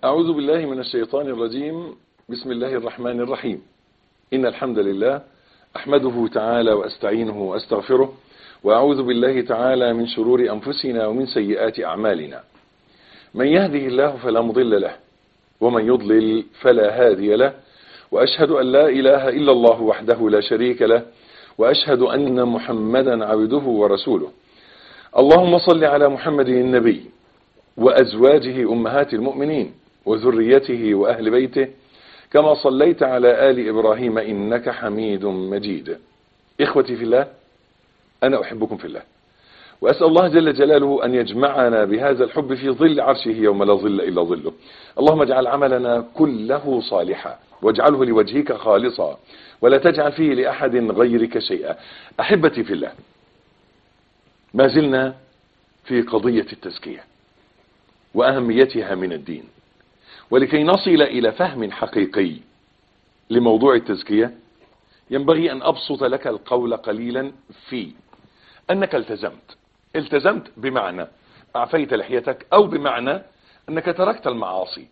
أعوذ بالله من الشيطان الرجيم بسم الله الرحمن الرحيم إن الحمد لله أحمده تعالى وأستعينه وأستغفره وأعوذ بالله تعالى من شرور أنفسنا ومن سيئات أعمالنا من يهده الله فلا مضل له ومن يضلل فلا هادي له وأشهد أن لا إله إلا الله وحده لا شريك له وأشهد أن محمدا عبده ورسوله اللهم صل على محمد النبي وأزواجه أمهات المؤمنين وذريته وأهل بيته كما صليت على آل إبراهيم إنك حميد مجيد إخوتي في الله أنا أحبكم في الله وأسأل الله جل جلاله أن يجمعنا بهذا الحب في ظل عرشه يوم لا ظل إلا ظله اللهم اجعل عملنا كله صالحا واجعله لوجهك خالصا ولا تجعل فيه لأحد غيرك شيئا أحبتي في الله ما زلنا في قضية التزكية وأهميتها من الدين ولكي نصل إلى فهم حقيقي لموضوع التزكية ينبغي أن أبسط لك القول قليلا في أنك التزمت التزمت بمعنى أعفيت لحيتك أو بمعنى أنك تركت المعاصي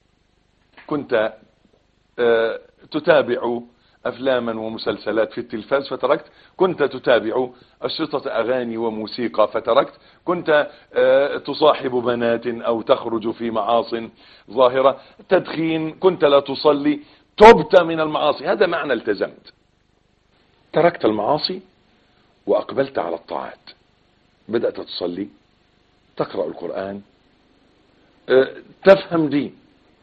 كنت آه تتابع أفلاما ومسلسلات في التلفاز فتركت كنت تتابع أشرطة أغاني وموسيقى فتركت كنت آه تصاحب بنات أو تخرج في معاص ظاهرة تدخين كنت لا تصلي تبت من المعاصي هذا معنى التزمت تركت المعاصي وأقبلت على الطاعات بدأت تصلي تقرأ القرآن أه تفهم دين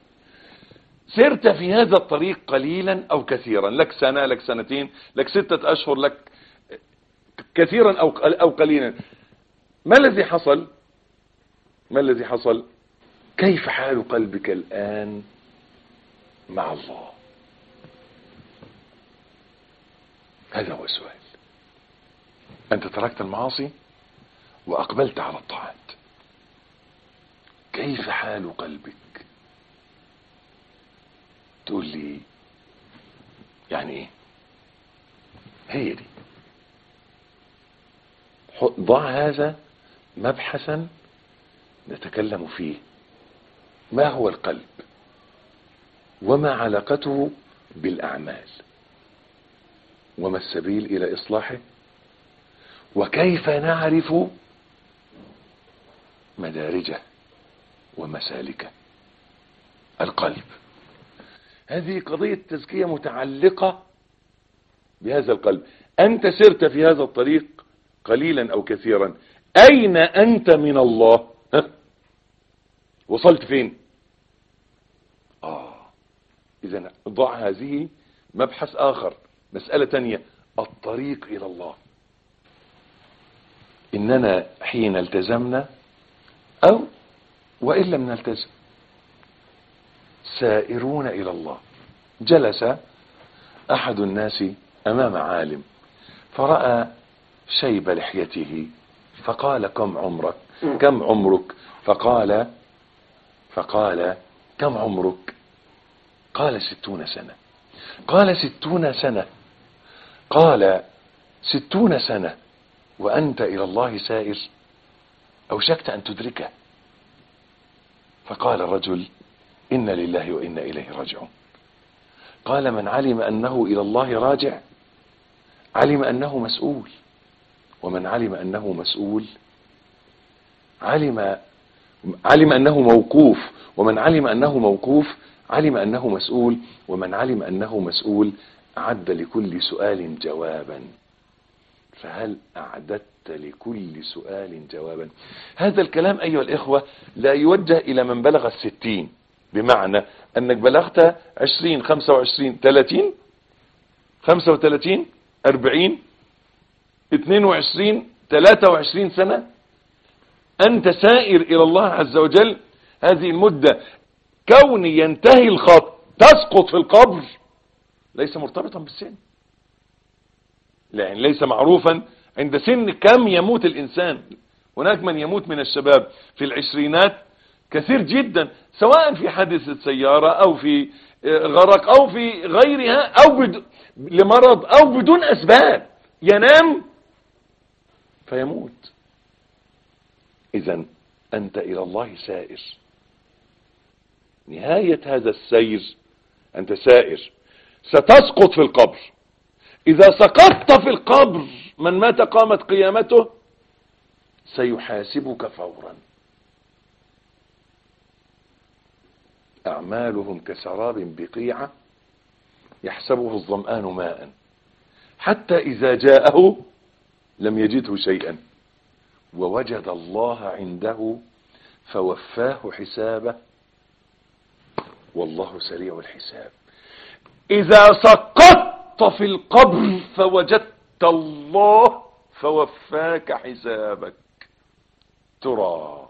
سرت في هذا الطريق قليلا أو كثيرا لك سنة لك سنتين لك ستة أشهر لك كثيرا أو أو قليلا ما الذي حصل ما الذي حصل كيف حال قلبك الآن مع الله هذا هو السؤال أنت تركت المعاصي وأقبلت على الطاعات كيف حال قلبك تقول لي يعني ايه هي دي ضع هذا مبحثا نتكلم فيه ما هو القلب وما علاقته بالأعمال وما السبيل إلى إصلاحه وكيف نعرف مدارجه ومسالكه القلب هذه قضية تزكية متعلقة بهذا القلب أنت سرت في هذا الطريق قليلا أو كثيرا أين أنت من الله ها؟ وصلت فين آه إذا ضع هذه مبحث آخر مسألة تانية الطريق إلى الله إننا حين التزمنا أو وإن لم نلتزم سائرون إلى الله جلس أحد الناس أمام عالم فرأى شيب لحيته فقال كم عمرك كم عمرك فقال فقال كم عمرك قال ستون سنة قال ستون سنة قال ستون سنة وأنت إلى الله سائر أوشكت أن تدركه فقال الرجل إن لله وإنا إليه راجعون قال من علم أنه إلى الله راجع علم أنه مسؤول ومن علم أنه مسؤول علم علم أنه موقوف ومن علم أنه موقوف علم أنه مسؤول ومن علم أنه مسؤول أعد لكل سؤال جوابا فهل أعددت لكل سؤال جوابا هذا الكلام أيها الإخوة لا يوجه إلى من بلغ الستين بمعنى أنك بلغت عشرين خمسة وعشرين ثلاثين خمسة وثلاثين أربعين اثنين وعشرين ثلاثة وعشرين سنة أنت سائر إلى الله عز وجل هذه المدة كون ينتهي الخط تسقط في القبر ليس مرتبطا بالسن يعني ليس معروفا عند سن كم يموت الإنسان هناك من يموت من الشباب في العشرينات كثير جدا سواء في حادثة سيارة أو في غرق أو في غيرها أو بد... لمرض أو بدون أسباب ينام فيموت إذا أنت إلى الله سائر نهاية هذا السير أنت سائر ستسقط في القبر إذا سقطت في القبر من مات قامت قيامته سيحاسبك فورا أعمالهم كسراب بقيعة يحسبه الظمآن ماء حتى إذا جاءه لم يجده شيئا ووجد الله عنده فوفاه حسابه والله سريع الحساب إذا سقطت في القبر فوجدت الله فوفاك حسابك ترى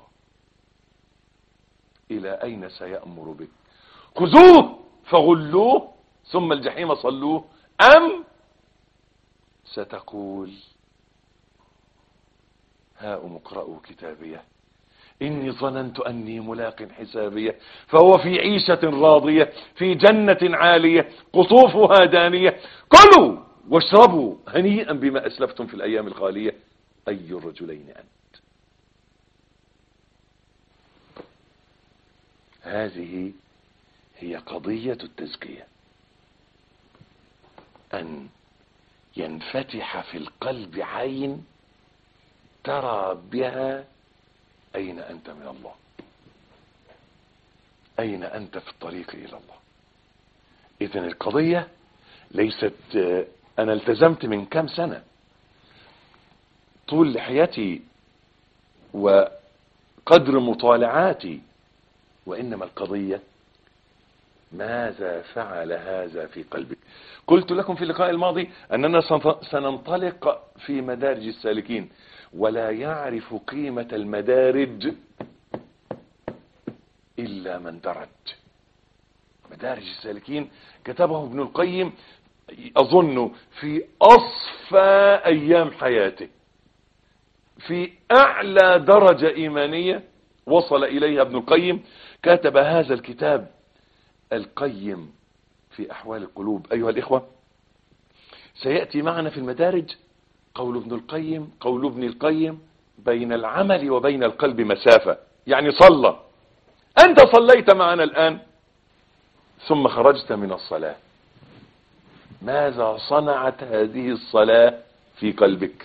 إلى أين سيأمر بك خذوه فغلوه ثم الجحيم صلوه أم ستقول هاؤم اقرأوا كتابيه إني ظننت أني ملاق حسابية فهو في عيشة راضية في جنة عالية قطوفها دانية كلوا واشربوا هنيئا بما أسلفتم في الأيام الخالية أي الرجلين أنت هذه هي قضية التزكية أن ينفتح في القلب عين ترى بها أين أنت من الله أين أنت في الطريق إلى الله إذن القضية ليست أنا التزمت من كم سنة طول حياتي وقدر مطالعاتي وإنما القضية ماذا فعل هذا في قلبك قلت لكم في اللقاء الماضي أننا سننطلق في مدارج السالكين ولا يعرف قيمة المدارج إلا من درج مدارج السالكين كتبه ابن القيم أظن في أصفى أيام حياته في أعلى درجة إيمانية وصل إليها ابن القيم كتب هذا الكتاب القيم في أحوال القلوب أيها الإخوة سيأتي معنا في المدارج قول ابن القيم قول ابن القيم بين العمل وبين القلب مسافة يعني صلى أنت صليت معنا الآن ثم خرجت من الصلاة ماذا صنعت هذه الصلاة في قلبك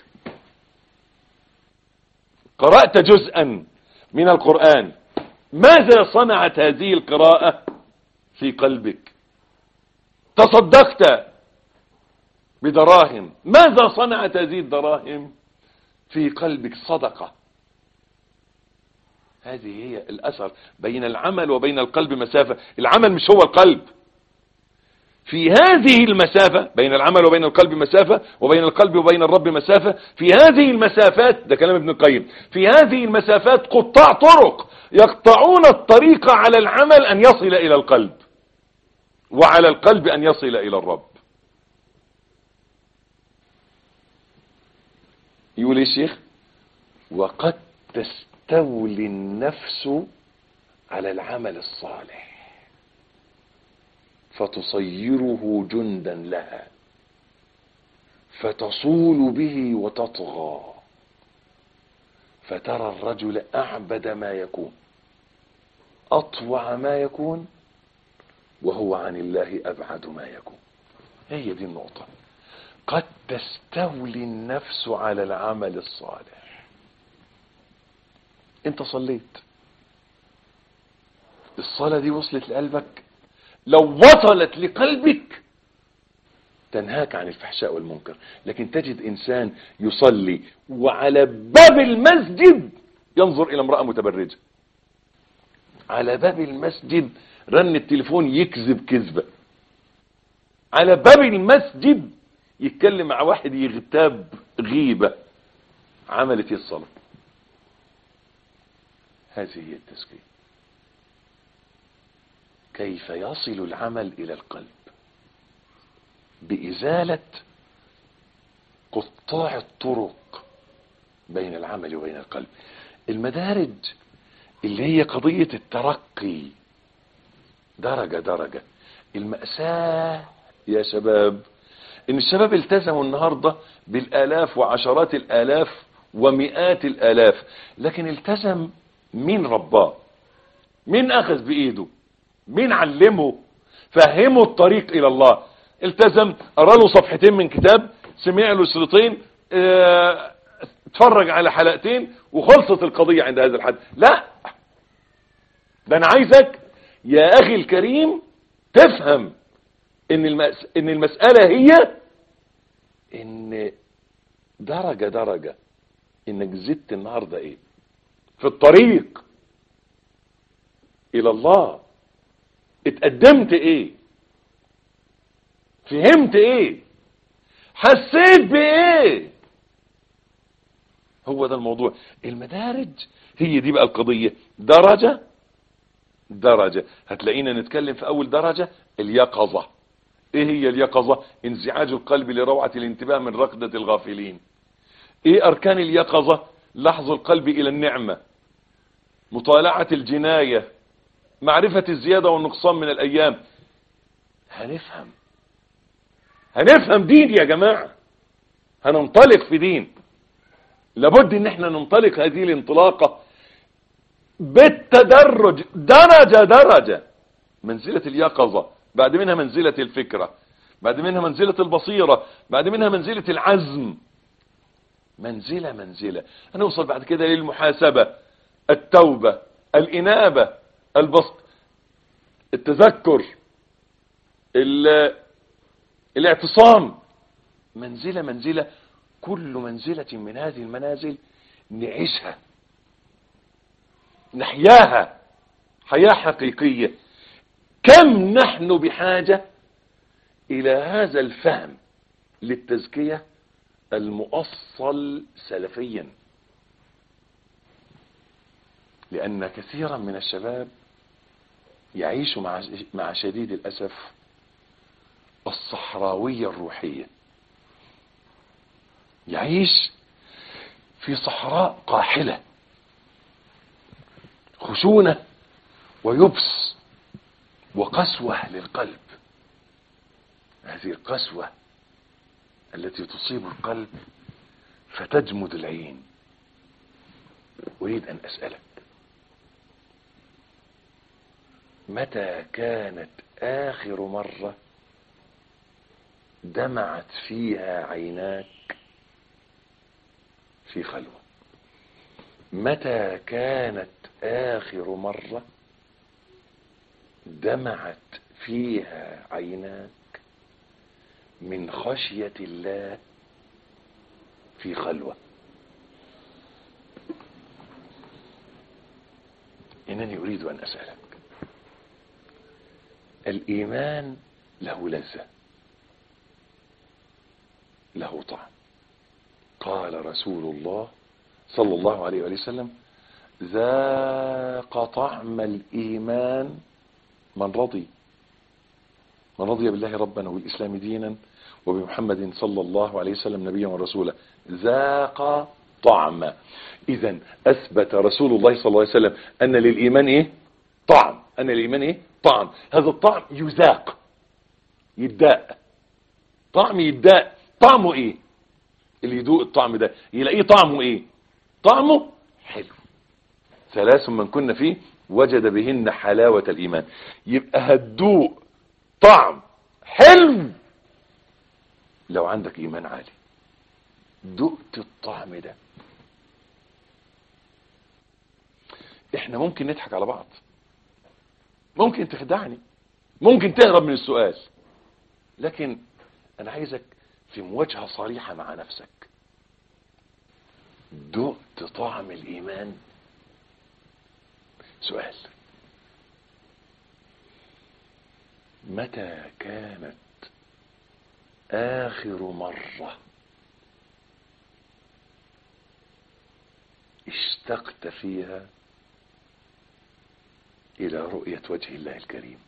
قرأت جزءا من القرآن ماذا صنعت هذه القراءة في قلبك تصدقت بدراهم ماذا صنعت هذه الدراهم في قلبك صدقة هذه هي الأثر بين العمل وبين القلب مسافة العمل مش هو القلب في هذه المسافة بين العمل وبين القلب مسافة وبين القلب وبين الرب مسافة في هذه المسافات ده كلام ابن القيم في هذه المسافات قطاع طرق يقطعون الطريق على العمل أن يصل إلى القلب وعلى القلب أن يصل إلى الرب يقول الشيخ وقد تستولي النفس على العمل الصالح فتصيره جندا لها فتصول به وتطغى فترى الرجل أعبد ما يكون أطوع ما يكون وهو عن الله أبعد ما يكون هي دي النقطة قد تستولي النفس على العمل الصالح انت صليت الصلاة دي وصلت لقلبك لو وصلت لقلبك تنهاك عن الفحشاء والمنكر لكن تجد انسان يصلي وعلى باب المسجد ينظر الى امرأة متبرجة على باب المسجد رن التليفون يكذب كذبة على باب المسجد يتكلم مع واحد يغتاب غيبة عملت الصلاة هذه هي التزكية كيف يصل العمل إلى القلب بإزالة قطاع الطرق بين العمل وبين القلب المدارج اللي هي قضية الترقي درجة درجة المأساة يا شباب ان الشباب التزموا النهاردة بالالاف وعشرات الالاف ومئات الالاف لكن التزم مين رباه مين اخذ بايده مين علمه فهمه الطريق الى الله التزم قرا له صفحتين من كتاب سمع له شريطين اه اتفرج على حلقتين وخلصت القضية عند هذا الحد لا ده انا عايزك يا اخي الكريم تفهم ان, المس... إن المسألة هي ان درجة درجة انك زدت النهاردة ايه في الطريق الى الله اتقدمت ايه فهمت ايه حسيت بايه هو ده الموضوع المدارج هي دي بقى القضية درجة درجة هتلاقينا نتكلم في اول درجة اليقظة ايه هي اليقظة انزعاج القلب لروعة الانتباه من رقدة الغافلين ايه اركان اليقظة لحظ القلب الى النعمة مطالعة الجناية معرفة الزيادة والنقصان من الايام هنفهم هنفهم دين يا جماعة هننطلق في دين لابد ان احنا ننطلق هذه الانطلاقة بالتدرج درجة درجة منزلة اليقظة بعد منها منزلة الفكرة بعد منها منزلة البصيرة بعد منها منزلة العزم منزلة منزلة هنوصل بعد كده للمحاسبة التوبة الإنابة البسط التذكر الاعتصام منزلة منزلة كل منزلة من هذه المنازل نعيشها نحياها حياة حقيقية كم نحن بحاجة إلى هذا الفهم للتزكية المؤصل سلفيا لأن كثيرا من الشباب يعيش مع مع شديد الأسف الصحراوية الروحية يعيش في صحراء قاحلة خشونة ويبس وقسوة للقلب هذه القسوة التي تصيب القلب فتجمد العين أريد أن أسألك متى كانت آخر مرة دمعت فيها عيناك في خلوة متى كانت آخر مرة دمعت فيها عيناك من خشية الله في خلوة إنني أريد أن أسألك الإيمان له لذة له طعم قال رسول الله صلى الله عليه وآله وسلم ذاق طعم الإيمان من رضي من رضي بالله ربا وبالإسلام دينا وبمحمد صلى الله عليه وسلم نبيا ورسولا ذاق طعم إذا أثبت رسول الله صلى الله عليه وسلم أن للإيمان إيه طعم أن للإيمان إيه طعم هذا الطعم يذاق يداء طعم يداء طعمه إيه اللي يدوق الطعم ده يلاقيه طعمه إيه طعمه حلو ثلاث من كنا فيه وجد بهن حلاوة الإيمان يبقى هتدوق طعم حلو لو عندك إيمان عالي دقت الطعم ده احنا ممكن نضحك على بعض ممكن تخدعني ممكن تهرب من السؤال لكن انا عايزك في مواجهة صريحة مع نفسك دقت طعم الايمان سؤال متى كانت اخر مرة اشتقت فيها الى رؤية وجه الله الكريم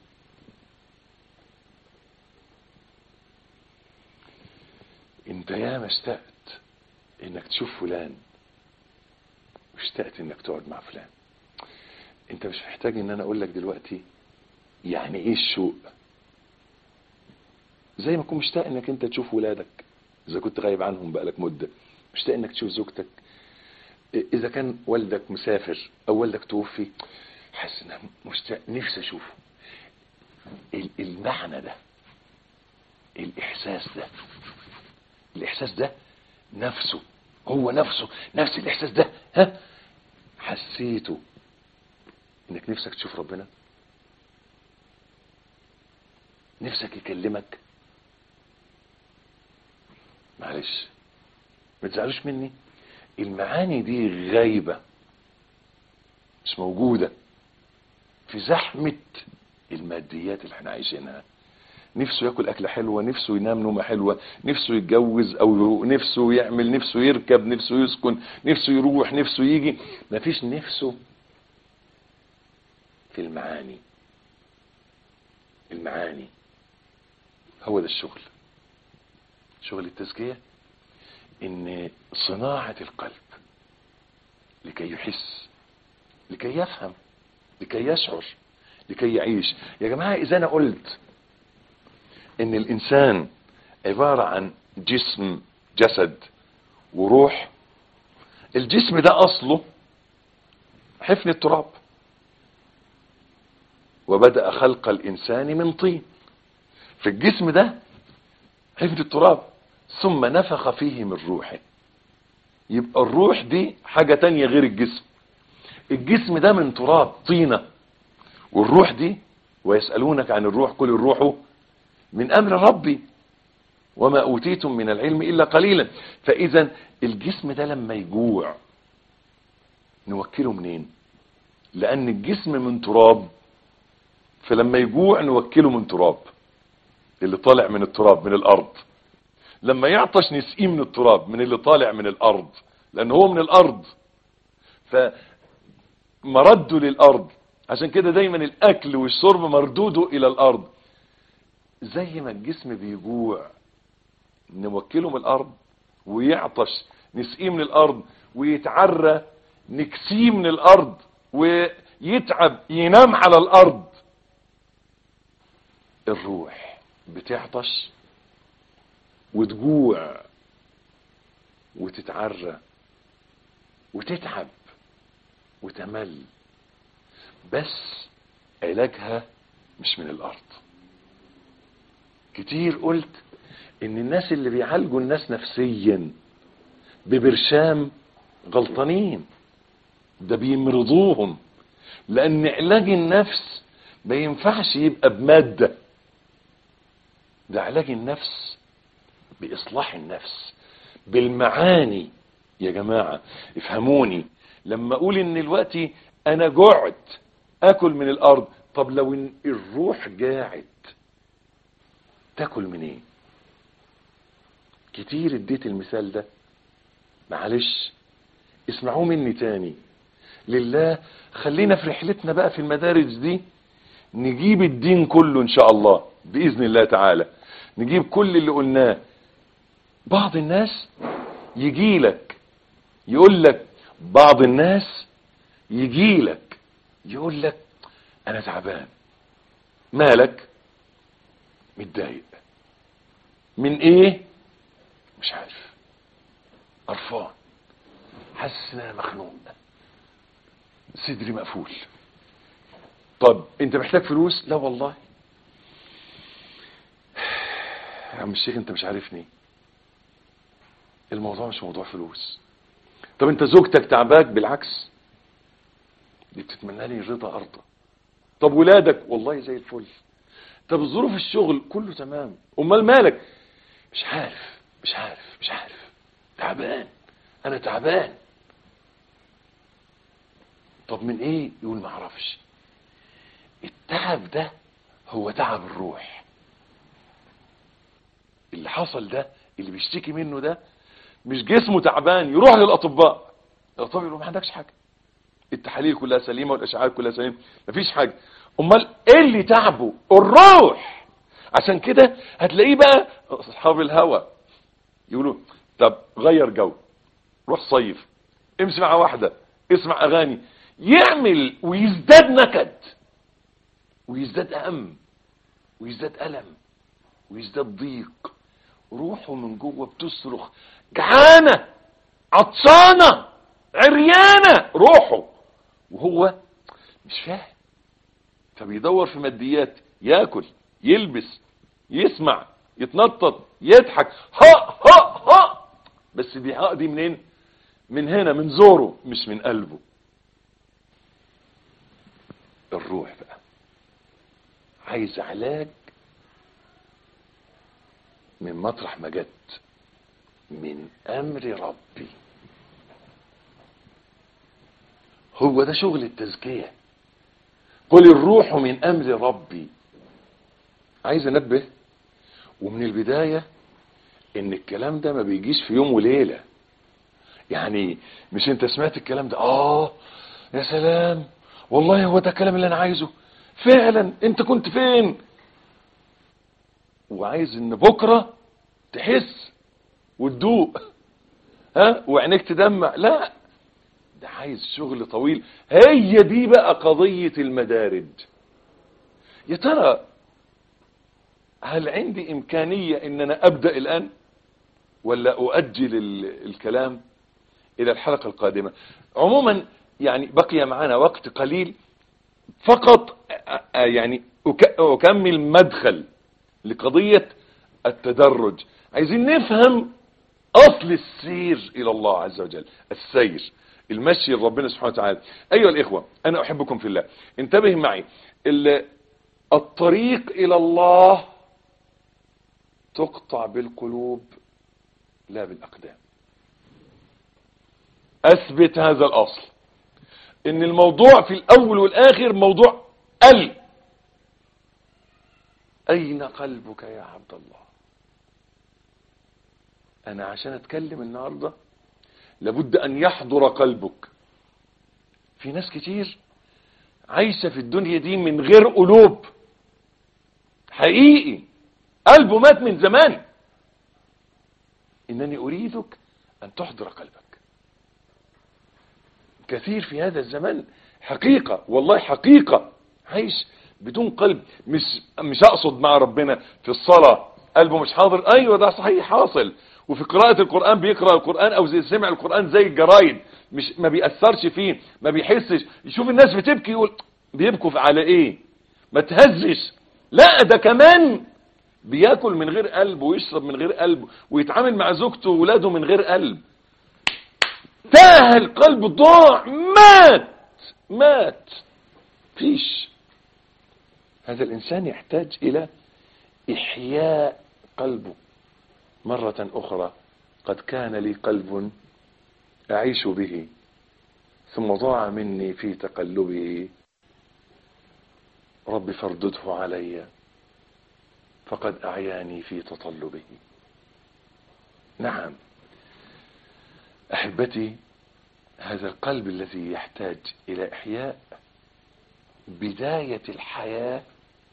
انت ياما اشتقت انك تشوف فلان واشتقت انك تقعد مع فلان انت مش محتاج ان انا اقول لك دلوقتي يعني ايه الشوق زي ما تكون مشتاق انك انت تشوف ولادك اذا كنت غايب عنهم بقالك مدة مشتاق انك تشوف زوجتك اذا كان والدك مسافر او والدك توفي حاسس ان مشتاق نفسي اشوفه ال- المعنى ده الاحساس ده الاحساس ده نفسه هو نفسه نفس الاحساس ده ها حسيته انك نفسك تشوف ربنا نفسك يكلمك معلش ما تزعلوش مني المعاني دي غايبة مش موجودة في زحمة الماديات اللي احنا عايشينها نفسه ياكل اكله حلوه نفسه ينام نومه حلوه نفسه يتجوز او نفسه يعمل نفسه يركب نفسه يسكن نفسه يروح نفسه يجي مفيش نفسه في المعاني المعاني هو ده الشغل شغل التزكيه ان صناعه القلب لكي يحس لكي يفهم لكي يشعر لكي يعيش يا جماعه اذا انا قلت ان الانسان عبارة عن جسم جسد وروح الجسم ده اصله حفن التراب وبدأ خلق الانسان من طين في الجسم ده حفن التراب ثم نفخ فيه من روحه يبقى الروح دي حاجة تانية غير الجسم الجسم ده من تراب طينة والروح دي ويسألونك عن الروح كل الروح من امر ربي وما اوتيتم من العلم الا قليلا فاذا الجسم ده لما يجوع نوكله منين لان الجسم من تراب فلما يجوع نوكله من تراب اللي طالع من التراب من الارض لما يعطش نسقيه من التراب من اللي طالع من الارض لان هو من الارض فمرده للارض عشان كده دايما الاكل والشرب مردوده الى الارض زي ما الجسم بيجوع نوكله من الارض ويعطش نسقيه من الارض ويتعرى نكسيه من الارض ويتعب ينام على الارض الروح بتعطش وتجوع وتتعرى وتتعب وتمل بس علاجها مش من الارض كتير قلت ان الناس اللي بيعالجوا الناس نفسيا ببرشام غلطانين ده بيمرضوهم لان علاج النفس ما ينفعش يبقى بمادة ده علاج النفس باصلاح النفس بالمعاني يا جماعة افهموني لما اقول ان دلوقتي انا جعت اكل من الارض طب لو إن الروح جاعت تاكل منين إيه؟ كتير اديت المثال ده معلش اسمعوه مني تاني لله خلينا في رحلتنا بقى في المدارس دي نجيب الدين كله ان شاء الله باذن الله تعالى نجيب كل اللي قلناه بعض الناس يجي لك يقول لك بعض الناس يجي لك يقول لك انا تعبان مالك متضايق من ايه مش عارف قرفان حاسس ان انا مخنوق صدري مقفول طب انت محتاج فلوس لا والله يا عم الشيخ انت مش عارفني الموضوع مش موضوع فلوس طب انت زوجتك تعباك بالعكس دي بتتمنى لي رضا ارضى طب ولادك والله زي الفل طب ظروف الشغل كله تمام امال مالك مش عارف مش عارف مش عارف تعبان انا تعبان طب من ايه يقول ما اعرفش التعب ده هو تعب الروح اللي حصل ده اللي بيشتكي منه ده مش جسمه تعبان يروح للاطباء الاطباء يقولوا ما عندكش حاجه التحاليل كلها سليمه والاشعاعات كلها سليمه مفيش حاجه امال ايه اللي تعبه الروح عشان كده هتلاقيه بقى اصحاب الهوى يقولوا طب غير جو روح صيف امشي مع واحده اسمع اغاني يعمل ويزداد نكد ويزداد هم ويزداد الم ويزداد ضيق روحه من جوه بتصرخ جعانه عطشانه عريانه روحه وهو مش فاهم فبيدور في ماديات ياكل يلبس يسمع يتنطط يضحك ها ها ها بس دي ها دي منين من هنا من زوره مش من قلبه الروح بقى عايز علاج من مطرح ما جت من امر ربي هو ده شغل التزكية قل الروح من امر ربي عايز انبه ومن البداية ان الكلام ده ما بيجيش في يوم وليلة يعني مش انت سمعت الكلام ده اه يا سلام والله هو ده الكلام اللي انا عايزه فعلا انت كنت فين وعايز ان بكرة تحس وتدوق ها وعينيك تدمع لا ده عايز شغل طويل هي دي بقى قضية المدارج يا ترى هل عندي امكانية ان انا ابدأ الان ولا اؤجل الكلام الى الحلقة القادمة عموما يعني بقي معنا وقت قليل فقط يعني اكمل مدخل لقضية التدرج عايزين نفهم اصل السير الى الله عز وجل السير المشي لربنا سبحانه وتعالى ايها الاخوة انا احبكم في الله انتبه معي الطريق الى الله تقطع بالقلوب لا بالاقدام اثبت هذا الاصل ان الموضوع في الاول والاخر موضوع ال اين قلبك يا عبد الله انا عشان اتكلم النهاردة لابد ان يحضر قلبك في ناس كتير عايشة في الدنيا دي من غير قلوب حقيقي قلبه مات من زمان انني اريدك ان تحضر قلبك كثير في هذا الزمان حقيقة والله حقيقة عايش بدون قلب مش مش اقصد مع ربنا في الصلاة قلبه مش حاضر ايوه ده صحيح حاصل وفي قراءة القرآن بيقرأ القرآن او زي سمع القرآن زي الجرايد مش ما بيأثرش فيه ما بيحسش يشوف الناس بتبكي يقول بيبكوا على ايه ما تهزش لا ده كمان بياكل من غير قلب ويشرب من غير قلب ويتعامل مع زوجته وولاده من غير قلب تاه القلب ضاع مات مات فيش هذا الإنسان يحتاج إلى إحياء قلبه مرة أخرى قد كان لي قلب أعيش به ثم ضاع مني في تقلبه رب فاردده علي فقد أعياني في تطلبه نعم أحبتي هذا القلب الذي يحتاج إلى إحياء بداية الحياة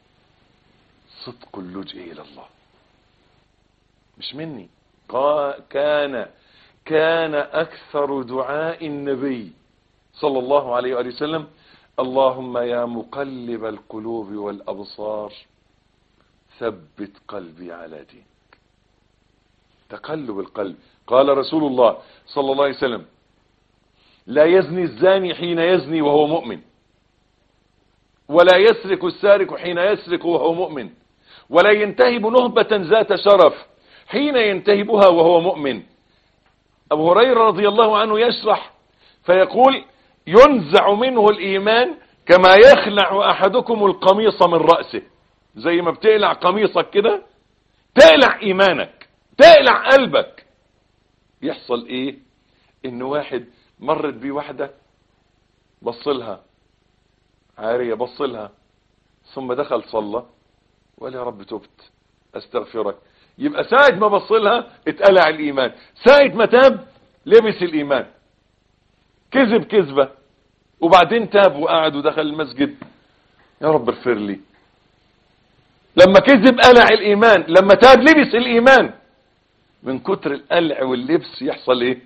صدق اللجئ إلى الله مش مني كان كان أكثر دعاء النبي صلى الله عليه وآله وسلم اللهم يا مقلب القلوب والأبصار ثبت قلبي على دينك تقلب القلب قال رسول الله صلى الله عليه وسلم لا يزني الزاني حين يزني وهو مؤمن ولا يسرق السارق حين يسرق وهو مؤمن ولا ينتهب نهبة ذات شرف حين ينتهبها وهو مؤمن أبو هريرة رضي الله عنه يشرح فيقول ينزع منه الإيمان كما يخلع أحدكم القميص من رأسه زي ما بتقلع قميصك كده تقلع إيمانك تقلع قلبك يحصل إيه إن واحد مرت بيه واحدة بصلها عارية بصلها ثم دخل صلى وقال يا رب تبت استغفرك يبقى ساعة ما بصلها اتقلع الايمان ساعة ما تاب لبس الايمان كذب كذبة وبعدين تاب وقعد ودخل المسجد يا رب اغفر لي لما كذب قلع الايمان لما تاب لبس الايمان من كتر القلع واللبس يحصل ايه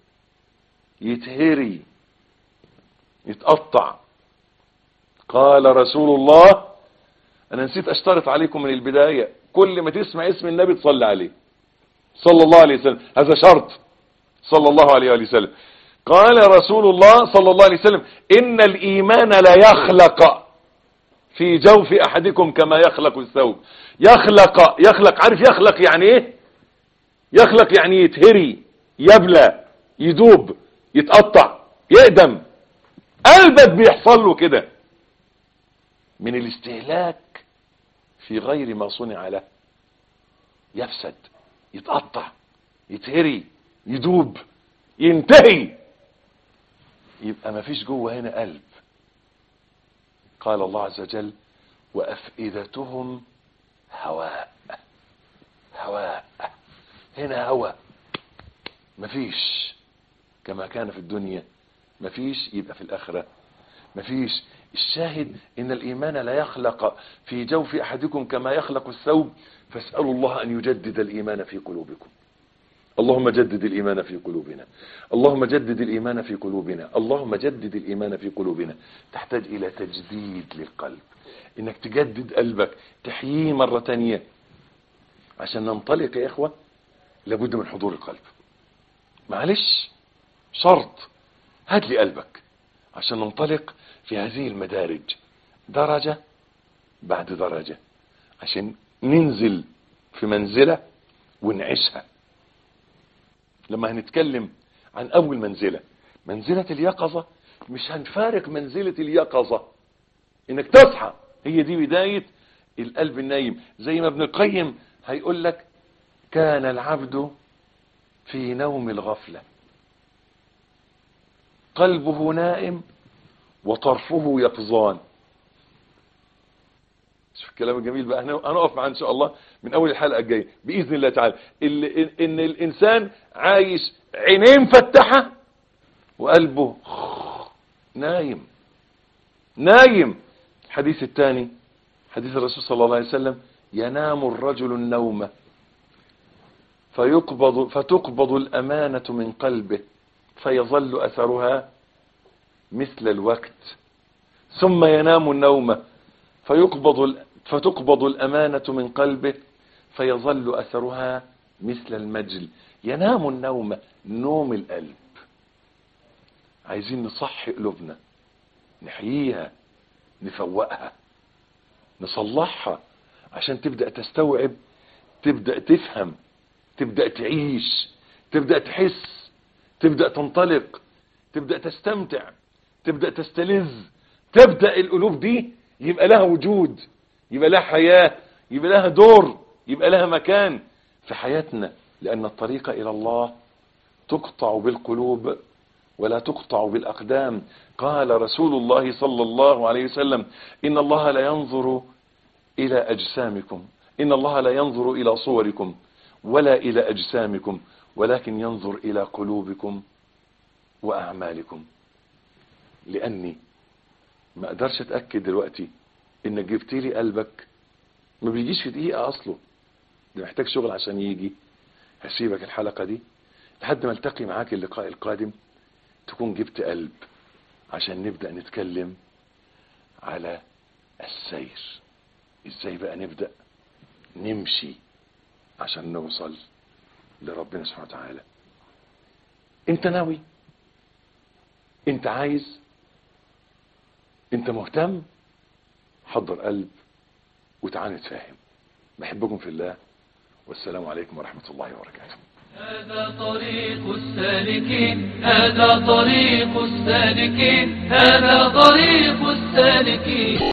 يتهري يتقطع قال رسول الله انا نسيت اشترط عليكم من البداية كل ما تسمع اسم النبي تصلي عليه صلى الله عليه وسلم هذا شرط صلى الله عليه وسلم قال رسول الله صلى الله عليه وسلم ان الايمان لا يخلق في جوف احدكم كما يخلق الثوب يخلق يخلق عارف يخلق يعني ايه يخلق يعني يتهري يبلى يدوب يتقطع يقدم قلبك بيحصل له كده من الاستهلاك في غير ما صنع له يفسد يتقطع يتهري يدوب ينتهي يبقى ما فيش جوه هنا قلب قال الله عز وجل وأفئدتهم هواء هواء هنا هواء مفيش كما كان في الدنيا مفيش يبقى في الآخرة مفيش الشاهد ان الايمان لا يخلق في جوف احدكم كما يخلق الثوب فاسألوا الله ان يجدد الايمان في قلوبكم اللهم جدد الايمان في قلوبنا اللهم جدد الايمان في قلوبنا اللهم جدد الايمان في قلوبنا تحتاج الى تجديد للقلب انك تجدد قلبك تحييه مرة تانية عشان ننطلق يا اخوة لابد من حضور القلب معلش شرط هات لي قلبك عشان ننطلق في هذه المدارج درجة بعد درجة عشان ننزل في منزلة ونعيشها لما هنتكلم عن اول منزلة منزلة اليقظة مش هنفارق منزلة اليقظة انك تصحى هي دي بداية القلب النايم زي ما ابن القيم هيقول لك كان العبد في نوم الغفلة قلبه نائم وطرفه يقظان شوف الكلام الجميل بقى هنقف معاه ان شاء الله من اول الحلقه الجايه باذن الله تعالى ان الانسان عايش عينيه مفتحه وقلبه نايم نايم الحديث الثاني حديث الرسول صلى الله عليه وسلم ينام الرجل النوم فيقبض فتقبض الأمانة من قلبه فيظل أثرها مثل الوقت ثم ينام النوم فيقبض فتقبض الأمانة من قلبه فيظل أثرها مثل المجل ينام النوم نوم القلب عايزين نصحي قلوبنا نحييها نفوقها نصلحها عشان تبدأ تستوعب تبدأ تفهم تبدأ تعيش تبدأ تحس تبدأ تنطلق تبدأ تستمتع تبدأ تستلذ تبدأ القلوب دي يبقى لها وجود يبقى لها حياة يبقى لها دور يبقى لها مكان في حياتنا لأن الطريق إلى الله تقطع بالقلوب ولا تقطع بالأقدام قال رسول الله صلى الله عليه وسلم إن الله لا ينظر إلى أجسامكم إن الله لا ينظر إلى صوركم ولا إلى أجسامكم ولكن ينظر إلى قلوبكم وأعمالكم لأني ما أقدرش أتأكد دلوقتي إنك جبت لي قلبك ما بيجيش في دقيقة أصله ده محتاج شغل عشان يجي هسيبك الحلقة دي لحد ما التقي معاك اللقاء القادم تكون جبت قلب عشان نبدأ نتكلم على السير ازاي بقى نبدأ نمشي عشان نوصل لربنا سبحانه وتعالى انت ناوي انت عايز انت مهتم حضر قلب وتعال نتفاهم بحبكم في الله والسلام عليكم ورحمة الله وبركاته هذا طريق السالكين هذا طريق السالكين هذا طريق السالكين